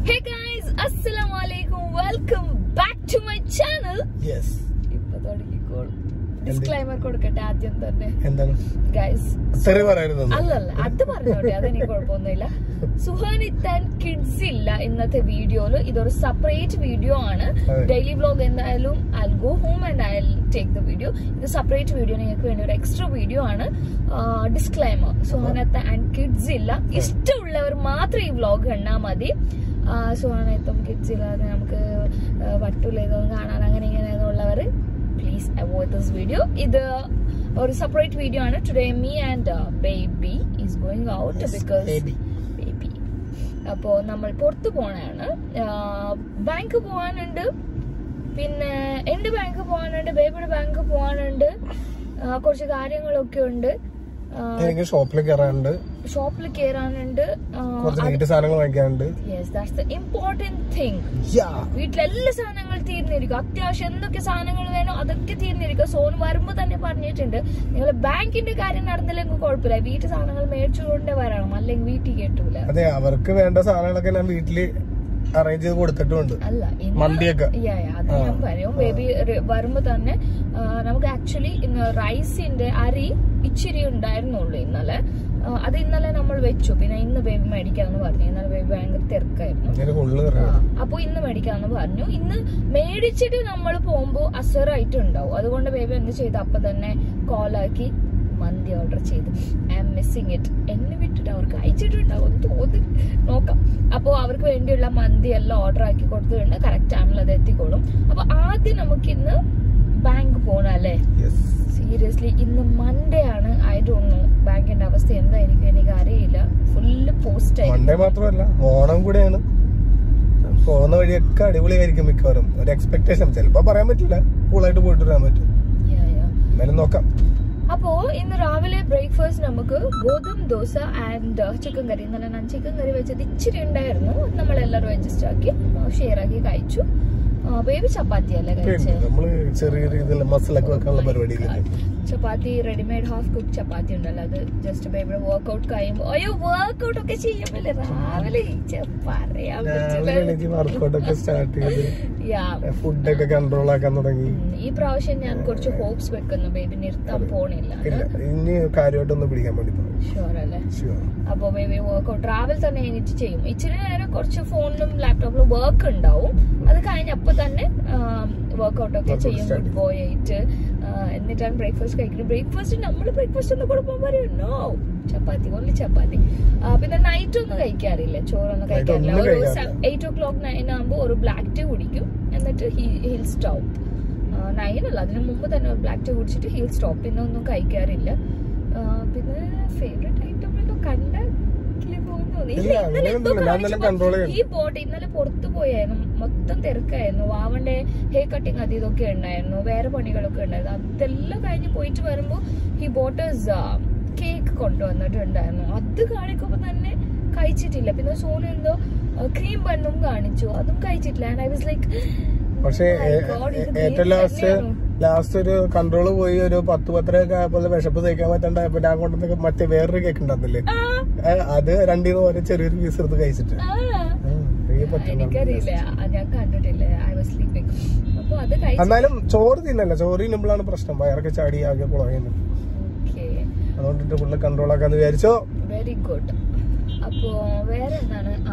Hey guys, assalamu alaikum. Welcome back to my channel. Yes ഇപ്പൊ തുടങ്ങിക്കോളും disclaimer കൊടുക്കട്ടെ ആദ്യം തന്നെ എന്താണ് ഗൈസ് തെറി പറയരുത് അല്ലല്ല അത് പറഞ്ഞോട്ടെ അതെനിക്ക് കുഴപ്പമൊന്നുമില്ല സുഹാനിത്താൻ കിഡ്സ് ഇല്ല ഇന്നത്തെ വീഡിയോയില് ഇതൊരു സെപ്പറേറ്റ് വീഡിയോ ആണ് അതെ. ഡെയിലി വ്ലോഗ് എന്തായാലും I go home and I take the video ഇത് സെപ്പറേറ്റ് വീഡിയോ നിങ്ങൾക്ക് വേണ്ടി ഒരു എക്സ്ട്രാ വീഡിയോ ആണ് ഡിസ്ക്ലൈമർ സുഹാനത്ത ആൻഡ് കിഡ്സ് ഇല്ല ഇഷ്ടമുള്ളവർ മാത്രം ഈ വ്ലോഗ് കണ്ടാൽ മതി സുഹാനത്തും കിഡ്സ് ഇല്ലാതെ നമുക്ക് വട്ടൂല ഇതൊന്നും കാണാൻ അങ്ങനെ ഇങ്ങനെ ഉള്ളവർ പ്ലീസ് അവോയ്ഡ് ദിസ് വീഡിയോ ഇത് ഒരു സെപ്പറേറ്റ് വീഡിയോ ആണ് today me and baby is going out because baby. Baby അപ്പോ നമ്മൾ പുറത്തു പോണാണ് ബാങ്ക് പോവാനുണ്ട് പിന്നെ എന്റെ ബാങ്ക് പോവാനുണ്ട് ബേബിയുടെ ബാങ്ക് പോവാനുണ്ട് ആ, കുറച്ച് കാര്യങ്ങളൊക്കെ ഉണ്ട് എനിക്ക് ഷോപ്പിൽ കയറാനുണ്ട് ഷോപ്പിൽ കയറാനുണ്ട് കുറച്ച് വീട്ടു സാധനങ്ങൾ വാങ്ങിക്കാനുണ്ട് yes that's the important thing yeah വീട്ടിലെല്ലാ സാധനങ്ങൾ തീർന്നിരിക്കും അത്യാവശ്യം എന്തൊക്കെ സാധനങ്ങൾ വേണോ അതൊക്കെ തീർന്നിരിക്കും സോൺ വരുമ്പോ തന്നെ പറഞ്ഞിട്ടുണ്ട് നിങ്ങൾ ബാങ്കിന്റെ കാര്യം നടന്നില്ലെങ്കിൽ കുഴപ്പമില്ല വീട്ടു സാധനങ്ങൾ മേടിച്ചുകൊണ്ടേ വരണം അല്ലെങ്കിൽ വീട്ടിൽ കേട്ടൂല അതെ അവർക്ക് വേണ്ട സാധനങ്ങളൊക്കെ ഞാൻ വീട്ടില് അറേഞ്ച് ചെയ്ത് കൊടുത്തിട്ടുമുണ്ട് അല്ല ഇന്ന് മന്തിയൊക്കെ Yeah, yeah, അത് ഞാൻ പറയും ബേബി വരുമ്പോ തന്നെ ആ, നമുക്ക് ആക്ച്വലി ഇന്ന് റൈസിന്റെ അരി ഇച്ചിരി ഉണ്ടായിരുന്നുള്ളൂ ഇന്നലെ ആ, അത് ഇന്നലെ നമ്മൾ വെച്ചു പിന്നെ ഇന്ന് ബേബി മേടിക്കാന്ന് പറഞ്ഞു ഇന്നലെ ബേബി ഭയങ്കര തിരക്കായിരുന്നു ഞാൻ ഫുള്ള് ആ, അപ്പൊ ഇന്ന് മേടിക്കാന്ന് പറഞ്ഞു ഇന്ന് മേടിച്ചിട്ട് നമ്മൾ പോകുമ്പോ അസറായിട്ട് ഉണ്ടാവും അതുകൊണ്ട് ബേബി എന്ത് ചെയ്തു അപ്പൊ തന്നെ കോളാക്കി മന്തി ഓർഡർ ചെയ്തു ഐ എം മിസ്സിങ് ഇറ്റ് എന്നെ വിട്ടിട്ട് അവർക്ക് അയച്ചിട്ടുണ്ടാവും തോന്നി നോക്കാം അപ്പോൾ അവർക്ക് വേണ്ടിയുള്ള മന്തി എല്ലാം ഓർഡർ ആക്കി കൊടുത്തിട്ടുണ്ട് കറക്റ്റ് ടൈമിൽ അത് എത്തിക്കോളും അപ്പൊ ആദ്യം നമുക്ക് ഇന്ന് ബാങ്ക് പോകണം അല്ലേ യെസ് സീരിയസ്ലി ഇന്ന് മൺഡേ ആണ് ഐ ഡോണ്ട് നോ ബാങ്കിന്റെ അവസ്ഥ എന്തായിരിക്കും എനിക്ക് അറിയില്ല ഫുള്ള് പോസ്റ്റ് ആയി മൺഡേ മാത്രമല്ല ഓണം കൂടെയാണ് പോകുന്ന വഴിയൊക്കെ അടിപൊളിയായിരിക്കും മിക്കവാറും ഒരു എക്സ്പെക്ടേഷൻ ചിലപ്പോ പറയാൻ പറ്റില്ല കൂളായിട്ട് പോയിട്ട് വരാൻ പറ്റും Yeah, yeah. എന്നാലും നോക്കാം അപ്പോ ഇന്ന് രാവിലെ ബ്രേക്ക്ഫാസ്റ്റ് നമുക്ക് ഗോതമ്പ് ദോശ ആൻഡ് ചിക്കൻ കറി ഇന്നലെ ഞാൻ ചിക്കൻ കറി വെച്ചത് ഇച്ചിരി ഉണ്ടായിരുന്നു നമ്മൾ എല്ലാവരും അഡ്ജസ്റ്റ് ആക്കി ഷെയർ ആക്കി കഴിച്ചു ബേബി ചപ്പാത്തി അല്ലേ പിന്നെ കഴിച്ചത് നമ്മള് ചെറിയ രീതിയിൽ മസിലൊക്കെ വെക്കാനുള്ള പരിപാടിയില്ലേ chapati readymade half cook chapati ഉണ്ടല്ലോ അത് ജസ്റ്റ് ബേബിയുടെ വർക്ക്ഔട്ട് കഴിയുമ്പോ അയ്യോ വർക്ക്ഔട്ട് ഒക്കെ ചെയ്യുമ്പല്ലേ രാവിലെ ഛെ, പറയാൻ രാവിലെ എനിക്ക് വർക്കൗട്ടൊക്കെ സ്റ്റാർട്ട് ചെയ്ത് യാ ഫുഡൊക്കെ കൺട്രോൾ ആക്കാൻ തുടങ്ങി ഈ പ്രാവശ്യം ഞാൻ കുറച്ച് ഹോപ്സ് വെക്കുന്നു ബേബി നിർത്താൻ പോണില്ല ഇല്ല ഇനി കാര്യമായിട്ടൊന്ന് പിടിക്കാൻ വേണ്ടി പറഞ്ഞു ഷുവർ അല്ലേ ഷുവർ അപ്പൊ ബേബി വർക്ക്ഔട്ട് ട്രാവൽ തന്നെ എണീറ്റ് ചെയ്യും ഇച്ചിരി നേരം കുറച്ച് ഫോണിലും ലാപ്ടോപ്പിലും വർക്ക് ഉണ്ടാവും അത് കഴിഞ്ഞ് അപ്പൊ തന്നെ വർക്ക്ഔട്ട് ഒക്കെ Workout ചെയ്യും start ഗുഡ് ബോയ് ആയിട്ട് ആ, എന്നിട്ടാണ് ബ്രേക്ക്ഫാസ്റ്റ് കഴിക്കുന്നത് ബ്രേക്ക്ഫാസ്റ്റ് നമ്മൾ ബ്രേക്ക്ഫാസ്റ്റ് ഒന്നും കൊടുക്കുമ്പോൾ പറയും നോ ചപ്പാത്തി ഓൺലി ചപ്പാത്തി ആ, പിന്നെ നൈറ്റ് ഒന്നും കഴിക്കാറില്ല ചോറൊന്നും Night കഴിക്കാറില്ല ഒന്നും ഒരു കഴിക്കാറില്ല. എയ്റ്റ് ഓ ക്ലോക്ക് നയൻ ആകുമ്പോൾ ഒരു ബ്ലാക്ക് ടീ കുടിക്കും എന്നിട്ട് ഹിൽ സ്റ്റോപ്പ് നയൻ അല്ല അതിന് മുമ്പ് തന്നെ ഒരു ബ്ലാക്ക് ടീ കുടിച്ചിട്ട് ഹിൽ സ്റ്റോപ്പ് പിന്നെ ഒന്നും കഴിക്കാറില്ല ആ, പിന്നെ ഫേവറേറ്റ് ഐറ്റം എല്ലാം കണ്ട തോന്നി ഇല്ല, അങ്ങനെയൊന്നുമില്ല. ഞാൻ നല്ല control ചെയ്യും. ഈ ബോട്ട് ഇന്നലെ പുറത്തു പോയായിരുന്നു മൊത്തം തിരക്കായിരുന്നു വാവന്റെ ഹെയർ കട്ടിങ് അത് ഇതൊക്കെ ഉണ്ടായിരുന്നു വേറെ പണികളൊക്കെ ഉണ്ടായിരുന്നു അതെല്ലാം കഴിഞ്ഞ് പോയിട്ട് വരുമ്പോ ഈ ബോട്ടേഴ്സ് കേക്ക് കൊണ്ടുവന്നിട്ടുണ്ടായിരുന്നു അത് കാണിക്കുമ്പോ തന്നെ കഴിച്ചിട്ടില്ല പിന്നെ സോനു എന്തോ ക്രീം ബണ്ണും കാണിച്ചു അതും കഴിച്ചിട്ടില്ല ഐ വാസ് ലൈക്ക് പക്ഷെ ഏറ്റവും ലാസ്റ്റ് ലാസ്റ്റ് ഒരു കൺട്രോൾ പോയി ഒരു പത്ത് പത്തരയൊക്കെ ആയപ്പോൾ വിശപ്പ് സഹിക്കാൻ പറ്റാണ്ടായപ്പോ ഞാൻ കൊണ്ടുവന്ന മറ്റേ വേറൊരു കേക്ക് ഉണ്ടായിരുന്നില്ലേ ഏ, അത് രണ്ടീന്ന് പോലെ ചെറിയൊരു പീസ് എടുത്ത് കഴിച്ചിട്ട് ഉം, എനിക്ക് പറ്റുന്നുണ്ട്. എനിക്കറിയില്ല അത് ഞാൻ കണ്ടിട്ടില്ല ഐ വാസ് സ്ലീപ്പിംഗ് അപ്പൊ അത് കഴിച്ചു എന്നാലും ചോറ് തിന്നല്ല ചോറ് തിന്നുമ്പോഴാണ് പ്രശ്നം വയറൊക്കെ ചാടി ആകെ കുളയുന്നു ഓക്കേ അതുകൊണ്ടിട്ട് ഫുള്ള് കൺട്രോൾ ആക്കാന്ന് വിചാരിച്ചോ വെരി ഗുഡ് അപ്പോ വേറെ എന്താണ് ആ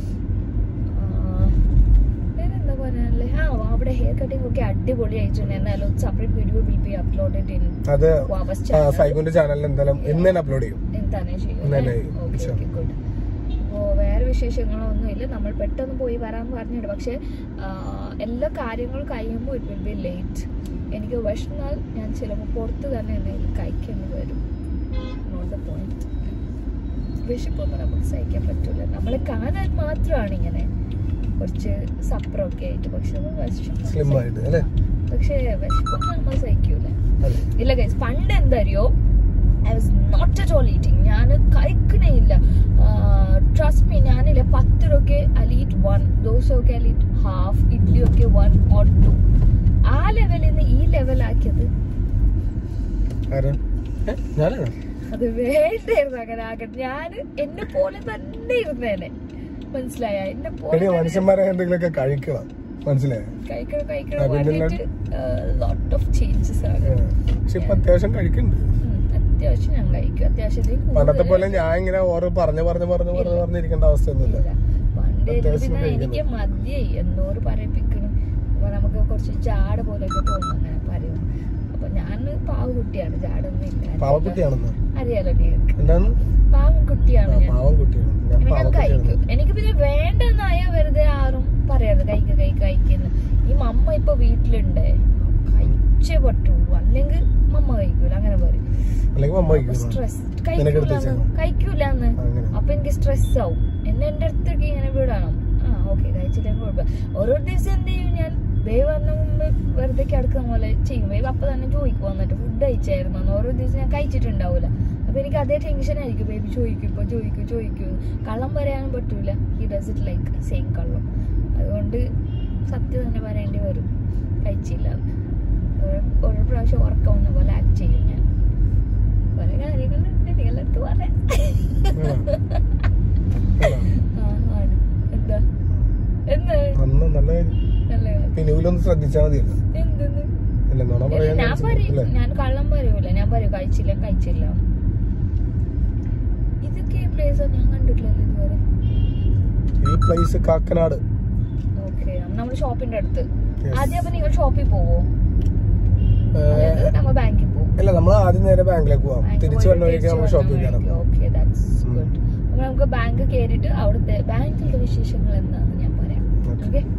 വേറെ എന്താ പറയാനല്ലേ ആ അവിടെ ഹെയർ കട്ടിംഗ് ഒക്കെ അടിപൊളിയായിട്ടുണ്ട് എന്നാലും separate video will be uploaded in അത് വാവസ് ആ, ചാനൽ സൈഗുന്റെ ചാനലിൽ എന്തായാലും ഇന്ന് തന്നെ അപ്ലോഡ് ചെയ്യും എന്താണ് ഇന്ന് തന്നെ ചെയ്യും. Okay Sure. ഓക്കെ ഗുഡ് അപ്പോ വേറെ വിശേഷങ്ങളൊന്നുമില്ല നമ്മൾ പെട്ടെന്ന് പോയി വരാമെന്ന് പറഞ്ഞിട്ട് പക്ഷെ ആ, എല്ലാ കാര്യങ്ങളും കഴിയുമ്പോൾ ഇറ്റ് വിൽ ബി ലേറ്റ് എനിക്ക് വിഷന്നാൽ ഞാൻ ചിലപ്പോൾ പുറത്ത് തന്നെ എന്തെങ്കിലും കഴിക്കേണ്ടി വരും നോട്ട് ദ പോയിന്റ് വിശപ്പൊന്നും നമുക്ക് സഹിക്കാൻ പറ്റൂല നമ്മളെ കാണാൻ മാത്രമാണ് ഇങ്ങനെ കുറച്ച് സപ്പറൊക്കെ ആയിട്ട് പക്ഷെ നമ്മൾ വിശപ്പ് സ്ലിം ആയിട്ട് അല്ലേ പക്ഷേ വിശപ്പൊന്നും നമ്മൾ സഹിക്കൂല അതെ ഇല്ല ഗൈസ് പണ്ട് എന്തറിയോ I was not at all eating ഞാൻ കഴിക്കണേ ഇല്ല ട്രസ്റ്റ് മീ ഞാനില്ല പത്ത് രൂപയ്ക്ക് അലീറ്റ് വൺ ദോശയൊക്കെ അലീറ്റ് ഹാഫ് ഇഡ്ഡലിയൊക്കെ വൺ ഓർ ടു ആ ലെവലിൽ നിന്ന് ഈ ലെവലാക്കിയത് ആരാ ഏ, ഞാനാണോ അത് വേണ്ടായിരുന്നു അങ്ങനെ ആകട്ടെ ഞാൻ എന്നെ പോലെ തന്നെ ഇരുന്നേനെ മനസ്സിലായ എന്നെ എടി പോലെ മനുഷ്യന്മാരെ എന്തെങ്കിലുമൊക്കെ കഴിക്കണം മനസ്സിലായോ കഴിക്കണം ആ, കഴിക്കണം പിന്നെ പറഞ്ഞിട്ട് ലോട്ട് ഓഫ് ചേഞ്ചസ് ആണ് ഏ. പക്ഷെ ഇപ്പൊ അത്യാവശ്യം കഴിക്കുന്നുണ്ട് ഉം, അത്യാവശ്യം ഞാൻ കഴിക്കും അത്യാവശ്യത്തിൽ പണ്ടത്തെ പോലെ ഞാൻ ഇങ്ങനെ ഓരോ പറഞ്ഞു പറഞ്ഞു പറഞ്ഞു പറഞ്ഞു പറഞ്ഞിരിക്കേണ്ട അവസ്ഥയൊന്നുമില്ല പണ്ട് അത്യാവശ്യം പിന്നെ കഴിക്കണം. എനിക്ക് മതിയായി എന്തോരം പറയിപ്പിക്കണം അപ്പൊ നമുക്ക് കുറച്ച് ജാട് പോലെയൊക്കെ തോന്നും അങ്ങനെ പറയും അപ്പൊ ഞാൻ പാവ കുട്ടിയാണ് ജാടൊന്നും ഇല്ല പാവക്കുട്ടിയാണെന്ന് അറിയാലോ നിങ്ങൾക്ക് എന്താണ് പാവം കുട്ടിയാണ് ആ, ഞാൻ പാവം കുട്ടിയാണ് ഞാൻ ഞാൻ പാവക്കുട്ടിയാണ് കഴിക്കും എനിക്ക് പിന്നെ വേണ്ടെന്നായ വെറുതെ ആരും പറയാതെ കഴിക്ക കഴിക്ക കഴിക്കുന്നു ഈ മമ്മ ഇപ്പൊ വീട്ടിലുണ്ട് കഴിച്ചേ പറ്റുള്ളൂ അല്ലെങ്കിൽ മമ്മ കഴിക്കൂല അങ്ങനെ പറയും അല്ലെങ്കിൽ അമ്മ കഴിക്കുന്നു സ്ട്രെസ് നിനക്ക് എടുത്ത് കഴിക്കൂലെന്ന് വെച്ചേക്കാം. കഴിക്കൂലെന്ന് അങ്ങനെ അപ്പൊ എനിക്ക് സ്ട്രെസ് ആവും എന്നെ എന്റെ അടുത്തേക്ക് ഇങ്ങനെ വിടണം ആ ഓക്കെ കഴിച്ചില്ലെങ്കിൽ കുഴപ്പമില്ല ഓരോ ദിവസം എന്ത് ചെയ്യും ഞാൻ ബേബ് വന്ന മുമ്പ് വെറുതെ കിടക്കുന്ന പോലെ ചെയ്യും ബേബ് അപ്പൊ തന്നെ ചോദിക്കും വന്നിട്ട് ഫുഡ് കഴിച്ചായിരുന്നു എന്ന് ഓരോ ദിവസം ഞാൻ കഴിച്ചിട്ടുണ്ടാവൂല അപ്പൊ എനിക്ക് അതേ ടെൻഷൻ ആയിരിക്കും ബേബി ചോദിക്കും ഇപ്പൊ ചോദിക്കും ചോദിക്കും കള്ളം പറയാനും പറ്റൂല he does it like same കള്ളം അതുകൊണ്ട് സത്യം തന്നെ പറയേണ്ടി വരും കഴിച്ചില്ല ഓരോ ഓരോ പ്രാവശ്യം ഉറക്കം വന്ന പോലെ ആക്ട് ചെയ്യും ഞാൻ കുറെ കാര്യങ്ങളുണ്ട് നിങ്ങളടുത്ത് പറയാം ആ, ആണ്. എന്താ എന്താ അന്ന് നല്ല കാര്യം. നല്ല കാര്യം. പിന്നെ ഇവലൊന്ന് ശ്രദ്ധിച്ചാൽ മതിയല്ലോ എന്തെന്ന്? അല്ല നുണ ഇല്ല, പറയാൻ ഞാൻ പറയും അല്ലേ ഞാൻ കള്ളം പറയൂല ഞാൻ പറയും കഴിച്ചില്ല കഴിച്ചില്ല ഇതൊക്കെ പ്ലേസ് ഞാൻ കണ്ടിട്ടില്ലല്ലോ ഇതുവരെ ഈ പ്ലേസ് കാക്കനാട് ഓക്കെ നമ്മൾ ഷോപ്പിന്റെ അടുത്ത് Yes. ആദ്യം അപ്പൊ നിങ്ങൾ ഷോപ്പിൽ പോവോ ഏ, അതായത് നമ്മ ബാങ്കിൽ പോവും അല്ല നമ്മൾ ആദ്യം നേരെ ബാങ്കിലേക്ക് പോവാം തിരിച്ചു വന്ന വഴിക്ക് നമ്മൾ ഷോപ്പിൽ കയറാം ഓക്കെ ദാറ്റ്സ് ഉം. ഗുഡ് അപ്പൊ നമുക്ക് ബാങ്ക് കയറിയിട്ട് അവിടുത്തെ ബാങ്കിലെ വിശേഷങ്ങൾ എന്താണെന്ന് ഞാൻ പറയാം Okay. ഓക്കെ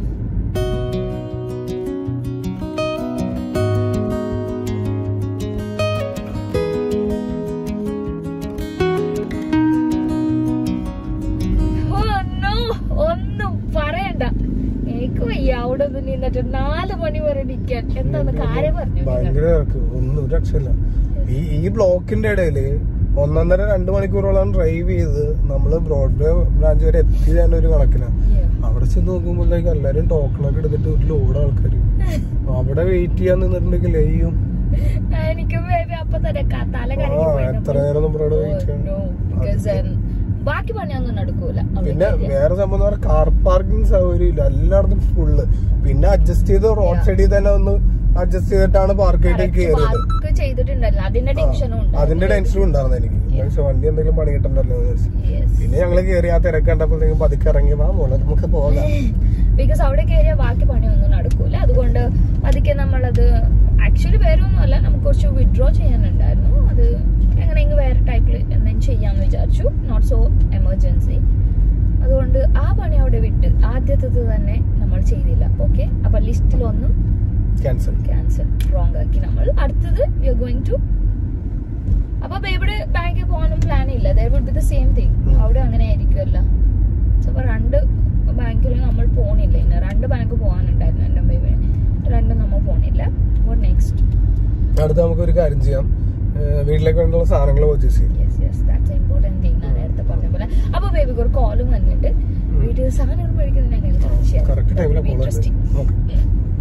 ഒന്നും പറയണ്ട എനിക്ക് വയ്യ അവിടെ ഒന്ന് നിന്നിട്ട് നാല് മണി വരെ നിൽക്കാൻ എന്താന്ന് കാര്യം പറഞ്ഞു ഭയങ്കര തിരക്ക് ഒന്നും ഒരു രക്ഷയില്ല ഈ ഈ ബ്ലോക്കിന്റെ ഇടയില് ഒന്നൊന്നര രണ്ട് മണിക്കൂറോളം ഡ്രൈവ് ചെയ്ത് നമ്മള് ബ്രോഡ്വേ ബ്രാഞ്ച് വരെ എത്തി തന്നെ ഒരു കണക്കിനാ അവിടെ ചെന്ന് നോക്കുമ്പോഴേക്ക് എല്ലാരും ടോക്കണൊക്കെ എടുത്തിട്ട് ഒരു ലോഡ് ആൾക്കാര് അവിടെ വെയിറ്റ് ചെയ്യാൻ നിന്നിട്ടുണ്ടെങ്കിൽ ലെയ്യും എനിക്ക് baby അപ്പൊ തന്നെ ക- തല ആ കറങ്ങി പോയി എത്ര നേരം നമ്മൾ അവിടെ wait Oh, no, because, um, ബാക്കി പണിയൊന്നും നടക്കൂല അവിടെ പിന്നെ area. വേറെ സംഭവം എന്ന് പറഞ്ഞാൽ കാർ പാർക്കിംഗ് സൗകര്യം ഇല്ല എല്ലായിടത്തും ഫുള്ള് പിന്നെ അഡ്ജസ്റ്റ് ചെയ്ത് റോഡ് സൈഡിൽ തന്നെ ഒന്ന് അഡ്ജസ്റ്റ് ചെയ്തിട്ടാണ് പാർക്ക് ചെയ്ത് Correct കയറിയത് mark ചെയ്തിട്ടുണ്ടല്ലോ അതിന്റെ ടെൻഷനും ഉണ്ട് അതിന്റെ ടെൻഷനും ഉണ്ടായിരുന്നു എനിക്ക് പക്ഷെ വണ്ടി എന്തെങ്കിലും പണി കിട്ടണ്ടല്ലോ എന്ന് വിചാരിച്ചു. Yes. പിന്നെ ഞങ്ങള് കയറി ആ തിരക്ക് കണ്ടപ്പോഴത്തേക്കും പതുക്കെ ഇറങ്ങി വാ മോളെ നമുക്ക് പോകാം ബിക്കോസ് അവിടെ കയറിയ ബാക്കി പണിയൊന്നും നടക്കൂല അതുകൊണ്ട് പതുക്കെ നമ്മളത് ആക്ച്വലി വേറെ ഒന്നുമല്ല നമുക്ക് കുറച്ച് വിഡ്രോ ചെയ്യാനുണ്ടായിരുന്നു അത് എങ്ങനെയെങ്കിലും വേറെ ടൈപ്പിൽ എന്തെങ്കിലും ചെയ്യാന്ന് വിചാരിച്ചു നോട്ട് സോ എമർജൻസി അതുകൊണ്ട് ആ പണി അവിടെ വിട്ട് ആദ്യത്തത് തന്നെ നമ്മൾ ചെയ്തില്ല ഓക്കെ അപ്പൊ ലിസ്റ്റിലൊന്നും ക്യാൻസൽ ക്യാൻസൽ റോങ് ആക്കി നമ്മൾ അടുത്തത് വി ആർ ഗോയിങ് ടു അപ്പൊ ബേബിയുടെ ബാങ്കിൽ പോകാനും പ്ലാൻ ഇല്ല there will be the same thing ഉം. അവിടെ അങ്ങനെ ആയിരിക്കുമല്ലോ അപ്പൊ രണ്ട് ബാങ്കിൽ നമ്മൾ പോണില്ല ഇന്ന് രണ്ട് ബാങ്ക് പോകാനുണ്ടായിരുന്നു എൻ്റെ ബേബിന് രണ്ടും നമ്മൾ പോണില്ല നെക്സ്റ്റ് അടുത്ത നമുക്ക് ഒരു കാര്യം ചെയ്യാം ഏഹ് വീട്ടിലേക്ക് വേണ്ടിയുള്ള സാധനങ്ങൾ പർച്ചേസ് ചെയ്യാം yes yes that's important thing ഞാൻ നേരത്തെ പറഞ്ഞ പോലെ അപ്പൊ ബേബിക്ക് ഒരു കോളും വന്നിട്ട് വീട്ടിൽ സാധനങ്ങൾ മേടിക്കുന്നത് ഞങ്ങൾ കറക്റ്റ് ടൈമിലാണ് ഇൻട്രസ്റ്റിംഗ് പോകുന്നത്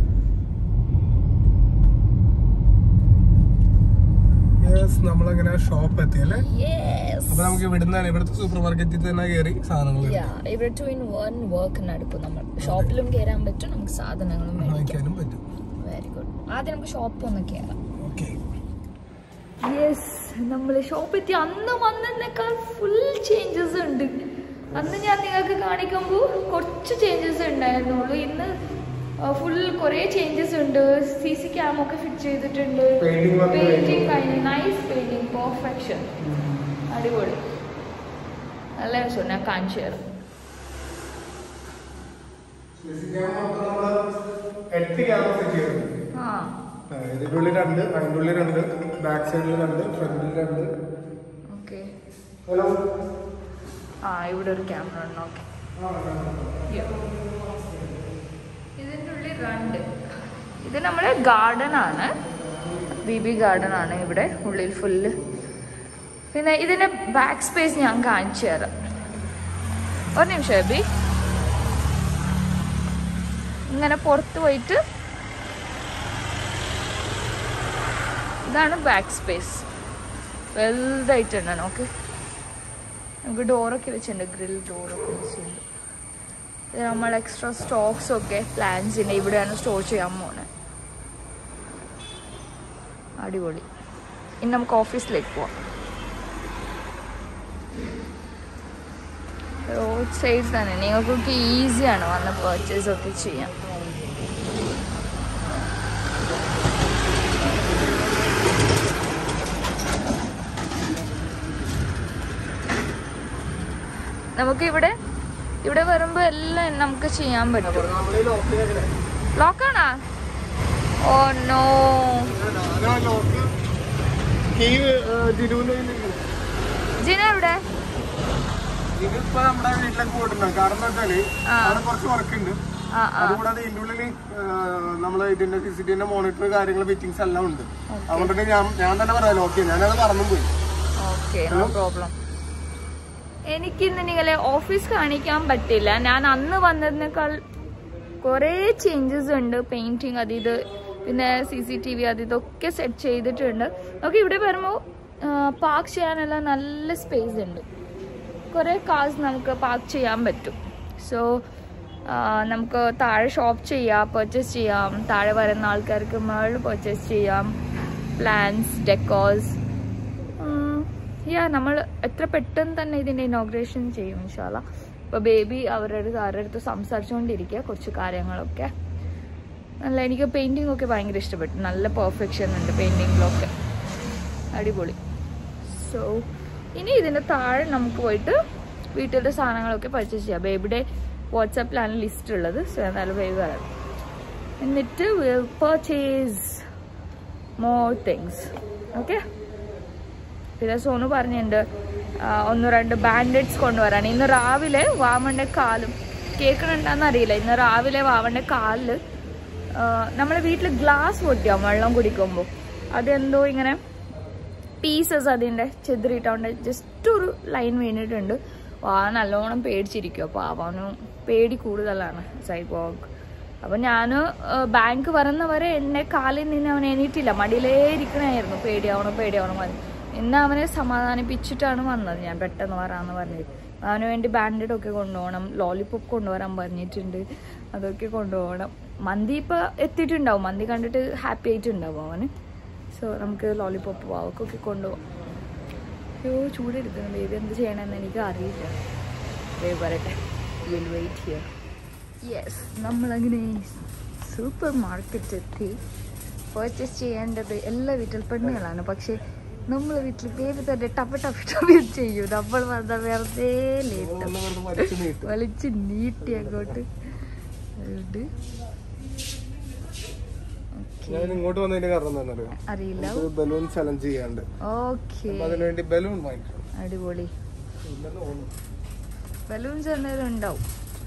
യെസ് നമ്മളങ്ങനെ ഷോപ്പ് എത്തിയല്ലേ യെസ് അപ്പൊ നമുക്ക് ഇവിടുന്ന് ഇവിടുത്തെ സൂപ്പർ മാർക്കറ്റിൽ തന്നെ കയറി സാധനങ്ങൾ Yeah, ഇവിടെ ടു ഇൻ വൺ വർക്ക് നടക്കും നമ്മൾ ഷോപ്പിലും കയറാൻ പറ്റും നമുക്ക് സാധനങ്ങളും മേടിക്കാം വാങ്ങിക്കാനും പറ്റും വെരി ഗുഡ് ആദ്യം നമുക്ക് ഷോപ്പ് ഒന്ന് കയറാം ഓക്കെ യെസ് നമ്മൾ ഷോപ്പ് എത്തി അന്ന് വന്നതിനേക്കാൾ ഫുൾ ചേഞ്ചസ് ഉണ്ട് അന്ന് ഞാൻ നിങ്ങൾക്ക് കാണിക്കുമ്പോൾ കുറച്ച് ചേഞ്ചസ് ഉണ്ടായിരുന്നുള്ളൂ ഇന്ന് ഫുൾ കുറേ ചേഞ്ചസ് ഉണ്ട് സി സി ക്യാമൊക്കെ ഫിറ്റ് ചെയ്തിട്ടുണ്ട് Painting work പെയിന്റിങ് കഴിഞ്ഞ് നൈസ് പെയിന്റിങ് പെർഫെക്ഷൻ അടിപൊളി നല്ല രസം ഞാൻ കാണിച്ചു തരാം എട്ട് ക്യാമറ സെറ്റ് ചെയ്തിട്ടുണ്ട് ആ ആ, ഇതിന്റെ ഉള്ളിൽ രണ്ട് അതിന്റെ ഉള്ളിൽ രണ്ട് ബാക്ക് സൈഡിൽ രണ്ട് ഫ്രണ്ടിൽ രണ്ട് ഓക്കെ ഹലോ ആ ഇവിടെ ഒരു ക്യാമറ ഉണ്ട് ഓക്കെ ഇതിൻ്റെ ഉള്ളിൽ രണ്ട് ഇത് നമ്മുടെ ഗാർഡൻ ആണ് ബി ബി ഗാർഡൻ ആണ് ഇവിടെ ഉള്ളിൽ ഫുള്ള് പിന്നെ ഇതിന്റെ ബാക്ക് സ്പേസ് ഞാൻ കാണിച്ചു തരാം ഒരു നിമിഷം അബി ഇങ്ങനെ പുറത്ത് പോയിട്ട് ഇതാണ് ബാക്ക് സ്പേസ് വലുതായിട്ടുണ്ട് ഓക്കെ നമുക്ക് ഡോറൊക്കെ വെച്ചിട്ടുണ്ട് ഗ്രിൽ ഡോറൊക്കെ വെച്ചിട്ടുണ്ട് ഇത് നമ്മൾ എക്സ്ട്രാ സ്റ്റോക്സ് ഒക്കെ പ്ലാൻസിൻ്റെ ഇവിടെയാണ് സ്റ്റോർ ചെയ്യാൻ പോണത് അടിപൊളി ഇനി നമുക്ക് ഓഫീസിലേക്ക് പോവാം റോഡ് സൈഡ് തന്നെ നിങ്ങൾക്കൊക്കെ ഈസിയാണ് വന്ന് പർച്ചേസ് ഒക്കെ ചെയ്യാൻ നമുക്ക് ഇവിടെ ഇവിടെ വരുമ്പോ എല്ലാം നമുക്ക് ചെയ്യാൻ പറ്റും നമ്മളീ ലോക്ക് ചെയ്തേക്കണേ. ലോക്കാണാ ഓ നോ ഞാനാ ലോക്ക് കീ ജിനുവിന്റെ കയ്യിലിരിക്കുന്നു. ജിന എവിടെ ഇതിപ്പോ നമ്മുടെ വീട്ടിലേക്ക് പോയിട്ടുണ്ടാവും കാരണം എന്താ വെച്ചാല് ആ. അവിടെ കുറച്ച് വർക്ക് ഉണ്ട് ആ ആ അതുകൂടാതെ ഇതിന്റെ ഉള്ളില് നമ്മളെ ഇതിന്റെ സി സി ടിവിന്റെ മോണിറ്റർ കാര്യങ്ങൾ ഫിറ്റിംഗ്സ് എല്ലാം ഉണ്ട് അതുകൊണ്ടിട്ട് ഞാൻ ഞാൻ തന്നെ പറയാലോ ഓക്കെ ഞാനത് പറഞ്ഞു പോയി ഓക്കെ നോ പ്രോബ്ലം എനിക്ക് ഇന്ന് നിങ്ങളെ ഓഫീസ് കാണിക്കാൻ പറ്റില്ല ഞാൻ അന്ന് വന്നതിനേക്കാൾ കുറേ ചേഞ്ചസ് ഉണ്ട് പെയിന്റിങ് അത് ഇത് പിന്നെ സി സി ടി വി അത് ഇതൊക്കെ സെറ്റ് ചെയ്തിട്ടുണ്ട് നമുക്ക് ഇവിടെ വരുമ്പോൾ പാർക്ക് ചെയ്യാനുള്ള നല്ല സ്പേസ് ഉണ്ട് കുറേ കാർസ് നമുക്ക് പാർക്ക് ചെയ്യാൻ പറ്റും സോ നമുക്ക് താഴെ ഷോപ്പ് ചെയ്യാം പർച്ചേസ് ചെയ്യാം താഴെ വരുന്ന ആൾക്കാർക്ക് മുകളിൽ പർച്ചേസ് ചെയ്യാം പ്ലാൻസ് ഡെക്കോസ് യാ നമ്മൾ എത്ര പെട്ടെന്ന് തന്നെ ഇതിൻ്റെ ഇനോഗ്രേഷൻ ചെയ്യും ഇൻഷാല്ല ഇപ്പോൾ ബേബി അവരുടെ അടുത്ത് അവരുടെ അടുത്ത് സംസാരിച്ചുകൊണ്ടിരിക്കുക കുറച്ച് കാര്യങ്ങളൊക്കെ നല്ല എനിക്ക് പെയിൻറ്റിംഗ് ഒക്കെ ഭയങ്കര ഇഷ്ടപ്പെട്ടു നല്ല പെർഫെക്ഷൻ ഉണ്ട് പെയിൻറ്റിങ്ങിലൊക്കെ അടിപൊളി സോ ഇനി ഇതിൻ്റെ താഴെ നമുക്ക് പോയിട്ട് വീട്ടിലത്തെ സാധനങ്ങളൊക്കെ പർച്ചേസ് ചെയ്യാം ബേബിയുടെ വാട്സാപ്പിലാണ് ലിസ്റ്റ് ഉള്ളത് സോ എന്തായാലും ബേബി വരാം എന്നിട്ട് പർച്ചേസ് മോർ തിങ്സ് ഓക്കെ പിന്നെ സോനു പറഞ്ഞിട്ടുണ്ട് ആ, ഒന്ന് രണ്ട് ബാൻഡേഡ്സ് കൊണ്ടുവരാൻ ഇന്ന് രാവിലെ വാവന്റെ കാലും കേൾക്കണുണ്ടെന്ന് അറിയില്ല ഇന്ന് രാവിലെ വാവന്റെ കാലിൽ നമ്മളെ വീട്ടിൽ ഗ്ലാസ് പൊട്ടിയാവും വെള്ളം കുടിക്കുമ്പോൾ അതെന്തോ ഇങ്ങനെ പീസസ് അതിൻ്റെ ചെതിറിയിട്ടുണ്ട് ജസ്റ്റ് ഒരു ലൈൻ വീണിട്ടുണ്ട് വാ നല്ലോണം പേടിച്ചിരിക്കും അപ്പോൾ അവന് പേടി കൂടുതലാണ് സൈഡ് വാക്ക് അപ്പം ഞാൻ ബാങ്ക് വരുന്നവരെ എന്നെ കാലിൽ നിന്ന് അവൻ എണീറ്റില്ല മടിയിലേ ഇരിക്കണമായിരുന്നു പേടിയാവണം പേടിയാവണം മതി ഇന്ന് അവനെ സമാധാനിപ്പിച്ചിട്ടാണ് വന്നത് ഞാൻ പെട്ടെന്ന് വരാമെന്ന് പറഞ്ഞിട്ട് അവന് വേണ്ടി ബാൻഡേഡ് ഒക്കെ കൊണ്ടുപോകണം ലോലിപോപ്പ് കൊണ്ടുവരാൻ പറഞ്ഞിട്ടുണ്ട് അതൊക്കെ കൊണ്ടുപോകണം മന്തി ഇപ്പോൾ എത്തിയിട്ടുണ്ടാവും മന്തി കണ്ടിട്ട് ഹാപ്പി ആയിട്ടുണ്ടാവും അവന് സോ നമുക്ക് ലോലിപോപ്പ് വാവക്കൊക്കെ കൊണ്ടുപോകാം അയ്യോ ചൂടെടുക്കണം ബേബി എന്ത് ചെയ്യണമെന്ന് എനിക്ക് അറിയില്ല ബേബി വരട്ടെ വിൽ വെയിറ്റ് ഹിയർ യെസ് നമ്മളങ്ങനെ സൂപ്പർ മാർക്കറ്റ് എത്തി പർച്ചേസ് ചെയ്യേണ്ടത് എല്ലാ വീട്ടിൽ പെണ്ണുങ്ങളാണ് പക്ഷേ നമ്മളെ വീട്ടിൽ ബേബി തന്നെ ടപ്പ ടപ്പ ടപ്പ ചെയ്യും നമ്മൾ വന്ന വെറുതെ ലേറ്റ് ഒന്ന് വെറുതെ വലിച്ചു നീട്ടും വലിച്ച് നീട്ടി അങ്ങോട്ട് അതുകൊണ്ട് ഞാൻ ഇങ്ങോട്ട് വന്നതിന്റെ കാരണം എന്താണെന്നറിയോ അറിയില്ല നമുക്ക് ബലൂൺ ചലഞ്ച് ചെയ്യാണ്ട് ഓക്കെ അപ്പൊ അതിനുവേണ്ടി ബലൂൺ വാങ്ങിക്കണം അടിപൊളി ഇല്ലെന്ന് തോന്നുന്നു ബലൂൺസ് എന്തെങ്കിലും ഉണ്ടാവും